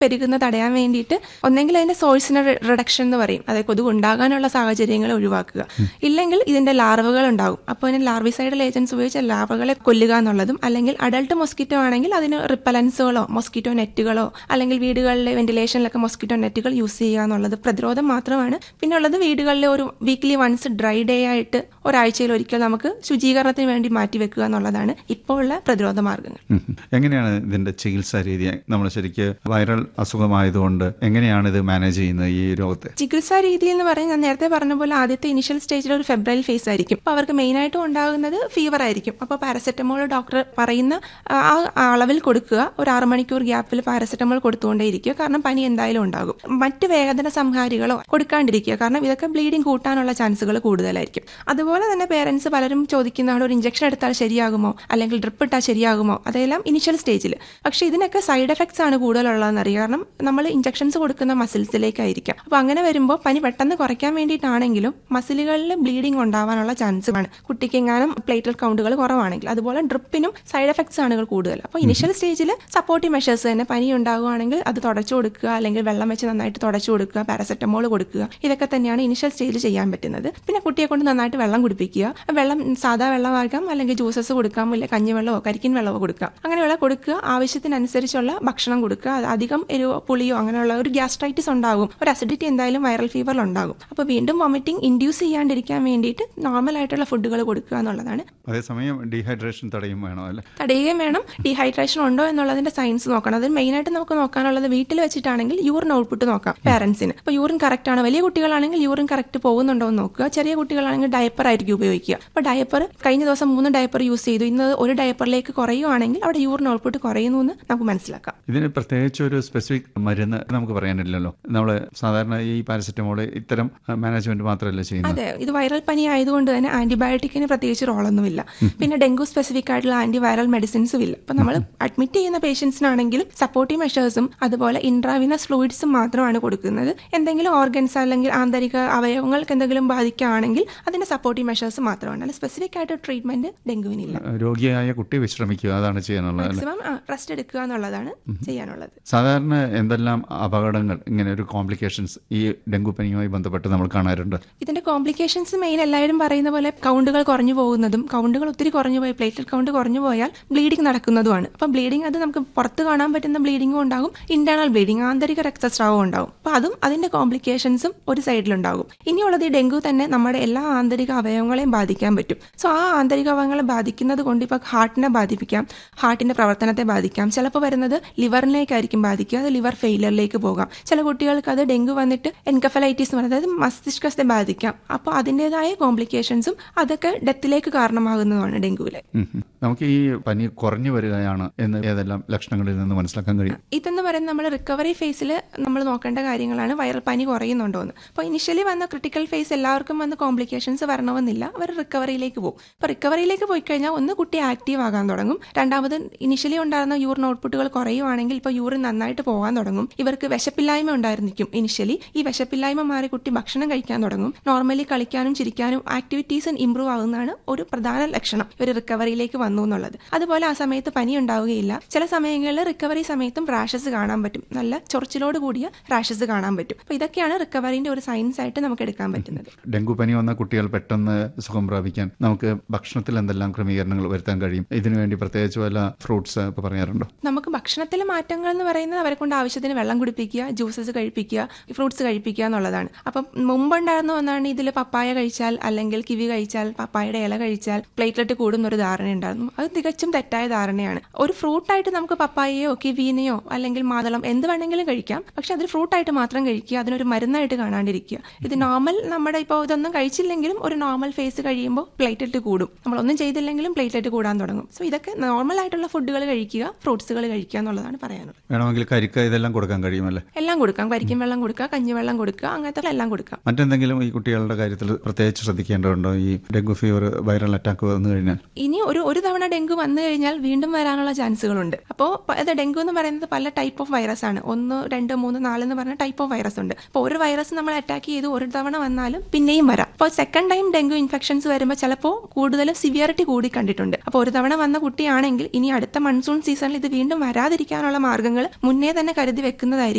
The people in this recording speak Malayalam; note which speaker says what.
Speaker 1: പെരുകുന്ന തടയാൻ വേണ്ടിയിട്ട് ഒന്നെങ്കിൽ അതിന്റെ സോഴ്സിന് റിഡക്ഷൻ എന്ന് പറയും അതായത് കൊതുക് ഉണ്ടാകാനുള്ള സാഹചര്യങ്ങൾ ഒഴിവാക്കുക ഇല്ലെങ്കിൽ ഇതിന്റെ ലാർവകൾ ഉണ്ടാകും അപ്പോൾ അതിന് ലാർവിസൈഡൽ ഏജൻസ് ഉപയോഗിച്ച് ലാർവകളെ കൊല്ലുക എന്നുള്ളതും അല്ലെങ്കിൽ അഡൾട്ട് മൊസ്കിറ്റോ ആണെങ്കിൽ അതിന് റിപ്പലൻസുകളോ മൊസ്കിറ്റോ നെറ്റുകളോ അല്ലെങ്കിൽ വീടുകളിലെ വെന്റിലേഷനിലൊക്കെ മൊസ്കിറ്റോ നെറ്റുകൾ യൂസ് ചെയ്യുക എന്നുള്ളത് പ്രതിരോധം മാത്രമാണ് പിന്നെ ഉള്ളത് വീടുകളിലെ ഒരു വീക്ക്ലി വൺസ് ഡ്രൈ ഡേ ആയിട്ട് ഒരാഴ്ചയിൽ ഒരിക്കൽ നമുക്ക് ശുചീകരണത്തിന് വേണ്ടി മാറ്റിവെക്കുക എന്നുള്ളതാണ് ഇപ്പോൾ ഉള്ള പ്രതിരോധ മാർഗങ്ങൾ
Speaker 2: ഉം. എങ്ങനെയാണ് ഇതിന്റെ ചികിത്സാ രീതി നമ്മൾ ശരിക്ക് വൈറൽ അസുഖമായതുകൊണ്ട് എങ്ങനെയാണ് ഇത് മാനേജ് ചെയ്യുന്നത് ഈ രോഗത്തെ
Speaker 1: ചികിത്സാ രീതി എന്ന് പറയുന്നത് ഞാൻ നേരത്തെ പറഞ്ഞ പോലെ ആദ്യത്തെ ഇനിഷ്യൽ സ്റ്റേജിൽ ഒരു ഫെബ്രൈൽ ഫേസ് ആയിരിക്കും അപ്പോൾ അവർക്ക് മെയിനായിട്ടും ഉണ്ടാകുന്നത് ഫീവർ ആയിരിക്കും അപ്പോൾ പാരസെറ്റമോൾ ഡോക്ടർ പറയുന്ന ആ ആ അളവിൽ കൊടുക്കുക ഒരു ആറ് മണിക്കൂർ ഗ്യാപ്പിൽ പാരസെറ്റമോൾ കൊടുത്തുകൊണ്ടേയിരിക്കുക കാരണം പനി എന്തായാലും ഉണ്ടാകും മറ്റ് വേദന സംഹാരികളോ കൊടുക്കാണ്ടിരിക്കുക കാരണം ഇതൊക്കെ ബ്ലീഡിങ് കൂട്ടാനുള്ള ചാൻസുകൾ കൂടുതലായിരിക്കും അതുപോലെ തന്നെ പേരൻസ് പലരും ചോദിക്കുന്നതാണ് ഒരു ഇഞ്ചക്ഷൻ എടുത്താൽ ശരിയാകുമോ അല്ലെങ്കിൽ ഡ്രിപ്പ് ഇട്ടാൽ ശരിയാകുമോ അതെല്ലാം ഇനിഷ്യൽ സ്റ്റേജിൽ പക്ഷേ ഇതിനൊക്കെ സൈഡ് എഫക്ട്സ് ആണ് കൂടുതലുള്ളതെന്ന് അറിയാം കാരണം നമ്മൾ ഇഞ്ചക്ഷൻസ് കൊടുക്കുന്ന മസിൽസിലേക്കായിരിക്കാം അപ്പോൾ അങ്ങനെ വരുമ്പോൾ പനി പെട്ടെന്ന് കുറയ്ക്കാൻ വേണ്ടിയിട്ടാണെങ്കിലും മസിലുകളിൽ ബ്ലീഡിംഗ് ഉണ്ടാവാനുള്ള ചാൻസ് ആണ് കുട്ടിക്ക് എങ്ങാനും പ്ലേറ്റൽ കൗണ്ടുകൾ കുറവാണെങ്കിൽ അതുപോലെ ഡ്രിപ്പിനും സൈഡ് എഫക്ട്സ് ആണ് കൂടുതൽ അപ്പോൾ ഇനിഷ്യൽ സ്റ്റേജിൽ സപ്പോർട്ടീവ് മെഷേഴ്സ് തന്നെ പനി ഉണ്ടാകുവാണെങ്കിൽ അത് തുടച്ചു കൊടുക്കുക അല്ലെങ്കിൽ വെള്ളം വെച്ച് നന്നായിട്ട് തുടച്ചു കൊടുക്കുക പാരസെറ്റമോൾ കൊടുക്കുക ഇതൊക്കെ തന്നെയാണ് ഇനിഷ്യൽ സ്റ്റേജിൽ ചെയ്യാൻ പറ്റുന്നത് പിന്നെ കുട്ടിയെ കൊണ്ട് നന്നായിട്ട് വെള്ളം കുടിപ്പിക്കുക വെള്ളം സാധാ വെള്ളമാകാം അല്ലെങ്കിൽ ജ്യൂസസ് കൊടുക്കാം അല്ലെങ്കിൽ കഞ്ഞിവെള്ളമോ കരിക്കിൻ വെള്ളമോ കൊടുക്കാം അങ്ങനെയുള്ള കൊടുക്കുക ആവശ്യത്തിനനുസരിച്ചുള്ള ഭക്ഷണം കൊടുക്കുക അത് അധികം എരിവോ പുളിയോ അങ്ങനെയുള്ള ഒരു ഗ്യാസ്ട്രൈറ്റിസ് ഉണ്ടാകും ഒരു അസിഡിറ്റി എന്തായാലും വൈറൽ ഫീവറിൽ ഉണ്ടാകും അപ്പോൾ വീണ്ടും വോമിറ്റിംഗ് ഇൻഡ്യൂസ് ചെയ്യാണ്ടിരിക്കാൻ വേണ്ടിയിട്ട് നോർമൽ ആയിട്ടുള്ള ഫുഡുകൾ കൊടുക്കുക എന്നുള്ളതാണ്
Speaker 2: അതേസമയം ഡീഹൈഡ്രേഷൻ തടയും വേണം അല്ലേ
Speaker 1: തടയുകയും വേണം ഡീഹൈഡ്രേഷൻ ഉണ്ടോ എന്നുള്ളതിന്റെ സയൻസ് നോക്കണം അത് മെയിനായിട്ട് നമുക്ക് നോക്കാനുള്ളത് വീട്ടിൽ വെച്ചിട്ടാണെങ്കിൽ യൂറിൻ ഔട്ട്പുട്ട് നോക്കാം പാരന്റ്സിന് അപ്പോൾ യൂറിൻ കറക്റ്റ് ആണ് വലിയ കുട്ടികളാണെങ്കിൽ യൂറിൻ കറക്റ്റ് പോകുന്നുണ്ടോ എന്ന് നോക്കുക ചെറിയ കുട്ടികളാണെങ്കിൽ ഡയപ്പർ ആയിരിക്കും ഉപയോഗിക്കുക അപ്പോൾ ഡയപ്പർ കഴിഞ്ഞ ദിവസം മൂന്ന് ഡയപ്പർ യൂസ് ചെയ്തു ഇന്ന് ഒരു ഡയപ്പറിലേക്ക് കുറയുവാണെങ്കിൽ അവിടെ യൂറിൻ ഔട്ട്പുട്ട് കുറയുന്നു എന്ന് നമുക്ക് മനസ്സിലാക്കാം
Speaker 2: ഇതിന് പ്രത്യേകിച്ച് ഒരു സ്പെസിഫിക് മരുന്ന് നമുക്ക് പറയാനില്ലല്ലോ നമ്മൾ സാധാരണ ഈ പാരസെറ്റമോൾ ഇത്തരം മാനേജ്മെന്റ് മാത്രമല്ല ചെയ്യുന്നത്
Speaker 1: അതെ ഇത് വൈറൽ പനി ആയതുകൊണ്ട് തന്നെ ആന്റിബയോട്ടിക്കിന് പ്രത്യേകിച്ച് റോളൊന്നുമില്ല പിന്നെ ഡെങ്കു സ്പെസിഫിക് ആയിട്ടുള്ള ആന്റി വൈറൽ മെഡിസിൻസും ഇല്ല അപ്പൊ നമ്മൾ അഡ്മിറ്റ് ചെയ്യുന്ന പേഷ്യൻസിനാണെങ്കിലും സപ്പോർട്ടീവ് മെഷേഴ്സും അതുപോലെ ഇൻട്രാവിനസ് ഫ്ലൂയിഡ്സും മാത്രമാണ് കൊടുക്കുന്നത് എന്തെങ്കിലും ഓർഗൻസ് അല്ലെങ്കിൽ ആന്തരിക അവയവങ്ങൾക്ക് എന്തെങ്കിലും ബാധിക്കുകയാണെങ്കിൽ അതിന്റെ സപ്പോർട്ടീവ് മെഷേഴ്സ് മാത്രമാണ് അല്ല സ്പെസിഫിക് ആയിട്ട് ട്രീറ്റ്മെന്റ് ഡെങ്കുവിനില്ല
Speaker 2: രോഗിയായ കുട്ടി വിശ്രമിക്കുക അതാണ് ചെയ്യാനുള്ളത് അല്ലേ
Speaker 1: മാക്സിമം റെസ്റ്റ് എടുക്കുക എന്നുള്ളതാണ് ചെയ്യാനുള്ളത്
Speaker 2: സാധാരണ എന്തെല്ലാം അപകടങ്ങൾ ഇങ്ങനെ ഒരു കോംപ്ലിക്കേഷൻസ് ഈ ഡെങ്കു പനിയുമായി ബന്ധപ്പെട്ട് നമ്മൾ കാണാറുണ്ട്
Speaker 1: ഇതിന്റെ കോംപ്ലിക്കേഷൻസ് മെയിൻ എല്ലാവരും പറയുന്ന പോലെ കൗണ്ടുകൾ കുറഞ്ഞു പോകുന്നതും കൗണ്ടുകൾ ഒത്തിരി കുറഞ്ഞു പോയി പ്ലേറ്റഡ് കൗണ്ട് കുറഞ്ഞു പോയാൽ ബ്ലീഡിംഗ് നടക്കുന്നതുമാണ് അപ്പം ബ്ലീഡിംഗ് അത് നമുക്ക് പുറത്ത് കാണാൻ പറ്റുന്ന ബ്ലീഡിംഗും ഉണ്ടാകും ഇന്റേണൽ ബ്ലീഡിംഗ് ആന്തരിക രക്തസ്രാവം ഉണ്ടാകും അപ്പം അതും അതിന്റെ കോംപ്ലിക്കേഷൻസും ഒരു സൈഡിലുണ്ടാകും ഇനിയുള്ളത് ഈ ഡെങ്കു തന്നെ നമ്മുടെ എല്ലാ ആന്തരിക അവയവങ്ങളെയും ബാധിക്കാൻ പറ്റും സോ ആ ആന്തരിക അവയവങ്ങളെ ബാധിക്കുന്നത് കൊണ്ട് ഇപ്പോൾ ഹാർട്ടിനെ ബാധിപ്പിക്കാം ഹാർട്ടിന്റെ പ്രവർത്തനത്തെ ബാധിക്കാം ചിലപ്പോൾ വരുന്നത് ലിവറിലേക്കായിരിക്കും ബാധിക്കുക അത് ലിവർ ഫെയിലിയറിലേക്ക് പോകാം ചില കുട്ടികൾക്ക് അത് ഡെങ്കു വന്നിട്ട് എൻകഫലൈറ്റീസ് എന്ന് പറയുന്നത് അതായത് മസ്തിഷ്കത്തെ ബാധിക്കാം അപ്പോൾ അതിൻ്റെതായ കോംപ്ലിക്കേഷൻസും അതൊക്കെ ഡെത്തിലേക്ക് കാരണമാകുന്നതാണ് ഡെങ്കുവിലെ
Speaker 2: ഉം ഉം. നമുക്ക് ഈ പനി കുറഞ്ഞു വരികയാണ് എന്ന് ഏതെല്ലാം ലക്ഷണങ്ങളിൽ നിന്ന് മനസ്സിലാക്കാൻ കഴിയും
Speaker 1: ഇതെന്ന് പറയുന്നത് നമ്മൾ റിക്കവറി ഫേസിൽ നമ്മൾ നോക്കേണ്ട കാര്യങ്ങളാണ് വൈറൽ പനി കുറയുന്നുണ്ടോ എന്ന് അപ്പോൾ ഇനിഷ്യലി വന്ന ക്രിട്ടിക്കൽ ഫേസ് എല്ലാവർക്കും വന്ന് കോംപ്ലിക്കേഷൻസ് വരണമെന്നില്ല അവർ റിക്കവറിയിലേക്ക് പോകും അപ്പോൾ റിക്കവറിയിലേക്ക് പോയി കഴിഞ്ഞാൽ ഒന്ന് കുട്ടി ആക്റ്റീവ് ആകാൻ തുടങ്ങും രണ്ടാമത് ഇനിഷ്യലി ഉണ്ടായിരുന്ന യൂറിൻ ഔട്ട്പുട്ടുകൾ കുറയുവാണെങ്കിൽ ഇപ്പോൾ യൂറിൻ നന്നായിട്ട് പോകാൻ തുടങ്ങും ഇവർക്ക് വിശപ്പില്ലായ്മ ഉണ്ടായിരുന്നിരിക്കും ഇനിഷ്യലി ഈ വിശപ്പില്ലായ്മ മാറി കുട്ടി ഭക്ഷണം കഴിക്കാൻ തുടങ്ങും നോർമലി കളിക്കാനും ചിരിക്കാനും ആക്ടിവിറ്റീസ് ഇമ്പ്രൂവ് ആകുന്നതാണ് ഒരു പ്രധാന ലക്ഷണം ഇവർ റിക്കവറിയിലേക്ക് വന്നു എന്നുള്ളത് അതുപോലെ ആ സമയത്ത് പനി ഉണ്ടാവുകയില്ല ചില സമയങ്ങളിൽ റിക്കവറി സമയത്തും റാഷസ് കാണാൻ പറ്റും നല്ല ചൊറിച്ചിലോട് കൂടിയ റാഷസ് കാണാൻ പറ്റും അപ്പോൾ ഇതൊക്കെയാണ് റിക്കവറിന്റെ ഒരു സയൻസ് ആയിട്ട് നമുക്ക് എടുക്കാൻ പറ്റുന്നത്
Speaker 2: ഡെങ്കു പനി വന്ന കുട്ടികൾ പെട്ടെന്ന് സുഖം പ്രാപിക്കാൻ നമുക്ക് ഭക്ഷണത്തിൽ എന്തെല്ലാം ക്രമീകരണങ്ങൾ വരുത്താൻ കഴിയും ഇതിനുവേണ്ടി പ്രത്യേകിച്ച് വല്ല ഫ്രൂട്ട്സ് ഇപ്പോൾ പറയാറുണ്ടോ
Speaker 1: നമുക്ക് ഭക്ഷണത്തിലെ മാറ്റങ്ങൾ എന്ന് പറയുന്നത് അവരെ കൊണ്ട് ആവശ്യത്തിന് വെള്ളം കുടിപ്പിക്കുക ജ്യൂസസ് കഴിപ്പിക്കുക ഫ്രൂട്ട്സ് കഴിപ്പിക്കുക എന്നുള്ളതാണ് അപ്പം മുമ്പുണ്ടായിരുന്ന ഒന്നാണ് ഇതിൽ പപ്പായ കഴിച്ചാൽ അല്ലെങ്കിൽ കിവി കഴിച്ചാൽ പപ്പായയുടെ ഇല കഴിച്ചാൽ പ്ലേറ്റ്ലെറ്റ് കൂടുന്നൊരു ധാരണ ഉണ്ടായിരുന്നു അത് തികച്ചും തെറ്റായ ധാരണയാണ് ഒരു ഫ്രൂട്ടായിട്ട് നമുക്ക് പപ്പായയോ കിവീനെയോ അല്ലെങ്കിൽ മാതളം എന്ത് വേണമെങ്കിലും കഴിക്കാം പക്ഷെ അതൊരു ഫ്രൂട്ടായിട്ട് മാത്രം കഴിക്കുക അതിനൊരു മരുന്നായിട്ട് കാണാണ്ടിരിക്കുക ഇത് നോർമൽ നമ്മുടെ ഇപ്പോൾ ഇതൊന്നും കഴിച്ചില്ലെങ്കിലും ഒരു നോർമൽ ഫേസ് കഴിയുമ്പോൾ പ്ലേറ്റ്ലെറ്റ് കൂടും നമ്മളൊന്നും ചെയ്തില്ലെങ്കിലും പ്ലേറ്റ്ലെറ്റ് കൂടാൻ തുടങ്ങും സോ ഇതൊക്കെ നോർമൽ ആയിട്ടുള്ള ഫുഡുകൾ കഴിക്കുക ഫ്രൂട്ട്സുകൾ കഴിക്കുക എന്നുള്ളതാണ് പറയാനുള്ളത്
Speaker 2: വേണമെങ്കിൽ കരിക്ക ഇതെല്ലാം കൊടുക്കാൻ കഴിയുമല്ലേ
Speaker 1: എല്ലാം കൊടുക്കാം കരിക്കും വെള്ളം കൊടുക്കുക കഞ്ഞിവെള്ളം കൊടുക്കുക അങ്ങനത്തെ എല്ലാം കൊടുക്കാം
Speaker 2: മറ്റെന്തെങ്കിലും ഈ കുട്ടികളുടെ കാര്യത്തിൽ പ്രത്യേകിച്ച് ശ്രദ്ധിക്കേണ്ടതുണ്ടോ ഈ ഡെങ്കു ഫീവർ വൈറൽ അറ്റാക്ക് വന്നു കഴിഞ്ഞാൽ
Speaker 1: ഇനി ഒരു ഒരു തവണ തവണ ഡെങ്കു വന്നു കഴിഞ്ഞാൽ വീണ്ടും വരാനുള്ള ചാൻസുകളുണ്ട് അപ്പോൾ ഇത് ഡെങ്കു എന്ന് പറയുന്നത് പല ടൈപ്പ് ഓഫ് വൈറസ് ആണ് ഒന്ന് രണ്ട് മൂന്ന് നാല് എന്ന് പറഞ്ഞ ടൈപ്പ് ഓഫ് വൈറസ് ഉണ്ട് അപ്പോൾ ഒരു വൈറസ് നമ്മൾ അറ്റാക്ക് ചെയ്ത് ഒരു തവണ വന്നാലും പിന്നെയും വരാം അപ്പോൾ സെക്കൻഡ് ടൈം ഡെങ്കു ഇൻഫെക്ഷൻസ് വരുമ്പോൾ ചിലപ്പോൾ കൂടുതലും സിവിയറിറ്റി കൂടി കണ്ടിട്ടുണ്ട് അപ്പോൾ ഒരു തവണ വന്ന കുട്ടിയാണെങ്കിൽ ഇനി അടുത്ത മൺസൂൺ സീസണിൽ ഇത് വീണ്ടും വരാതിരിക്കാനുള്ള മാർഗ്ഗങ്ങൾ മുന്നേ തന്നെ കരുതി വെക്കുന്നതായിരിക്കും